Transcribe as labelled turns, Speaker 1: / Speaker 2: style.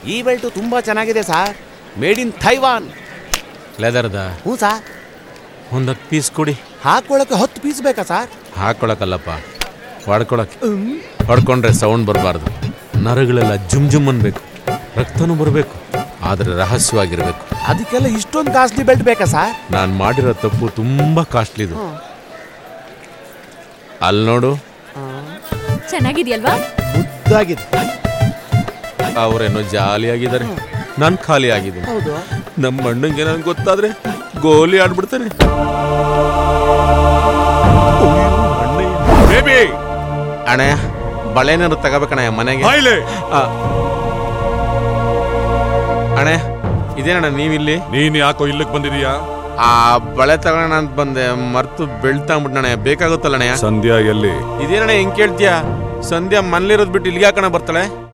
Speaker 1: ಈ ಬೆಲ್ಟು ತುಂಬಾ ಚೆನ್ನಾಗಿದೆ ಸರ್ ಮೇಡ್ ಇನ್ ಥೈವಾನ್
Speaker 2: ಲೆದರ್ದ
Speaker 1: ಹ್ಞೂ ಸರ್
Speaker 2: ಒಂದು ಹತ್ತು ಪೀಸ್ ಕೊಡಿ
Speaker 1: ಹಾಕೊಳ್ಳೋಕೆ ಹತ್ತು ಪೀಸ್ ಬೇಕಾ ಸರ್
Speaker 2: ಹಾಕೊಳಕಲ್ಲಪ್ಪ ಹೊಡ್ಕೊಳಕ್ಕೆ ಹೊಡ್ಕೊಂಡ್ರೆ ಸೌಂಡ್ ಬರಬಾರ್ದು ನರಗಳೆಲ್ಲ ಜುಮ್ ಜುಮ್ ಅನ್ಬೇಕು ರಕ್ತನೂ ಬರಬೇಕು ಆದರೆ ರಹಸ್ಯವಾಗಿರ್ಬೇಕು
Speaker 1: ಅದಕ್ಕೆಲ್ಲ ಇಷ್ಟೊಂದು ಕಾಸ್ಟ್ಲಿ ಬೆಲ್ಟ್ ಬೇಕಾ ಸರ್
Speaker 2: ನಾನು ಮಾಡಿರೋ ತಪ್ಪು ತುಂಬಾ ಕಾಸ್ಟ್ಲಿದು ಅಲ್ಲಿ ನೋಡು
Speaker 3: ಚೆನ್ನಾಗಿದ್ಯಲ್ವಾ
Speaker 1: ಮುದ್ದಾಗಿದೆ
Speaker 2: ಅವರೇನೋ ಜಾಲಿಯಾಗಿದ್ದಾರೆ ನಾನು ಖಾಲಿ ಆಗಿದ್ದೀನಿ
Speaker 1: ಹೌದು
Speaker 2: ನಮ್ಮ ಅಣ್ಣಂಗೆ ನನಗೆ ಗೊತ್ತಾದ್ರೆ ಗೋಲಿ ಆಡ್ಬಿಡ್ತಾನೆ
Speaker 4: ಬೇಬಿ
Speaker 2: ಅಣ್ಣಯ್ಯ ಬಳೆನಾರು ತಗೋಬೇಕಣ್ಣಯ್ಯ ಮನೆಗೆ
Speaker 4: ಬಾಯ್ಲೆ
Speaker 2: ಆ. ಅಣ್ಣಯ್ಯ ಇದೇನಣ್ಣ ನೀವಿಲ್ಲಿ
Speaker 4: ನೀನ್ ಯಾಕೋ ಇಲ್ಲಕ್ ಬಂದಿದೀಯಾ
Speaker 2: ಆ ಬಳೆ ತಗೋಣ ಅಂತ ಬಂದೆ ಮರ್ತು ಬೆಳ್ತಾಂಬಿಟ್ನಣ್ಣ ಬೇಕಾಗುತ್ತಲ್ಲ ಅಣ್ಣಯ್ಯ
Speaker 4: ಸಂಧ್ಯಾ ಎಲ್ಲಿ
Speaker 2: ಇದೇನಣ್ಣ ಹೆಂಗ್ ಕೇಳ್ತೀಯ ಸಂಧ್ಯಾ ಮನೇಲಿರೋದ್ ಬಿಟ್ಟು ಇಲ್ಲಿಗೆ ಯಾಕಣ ಬರ್ತಾಳೆ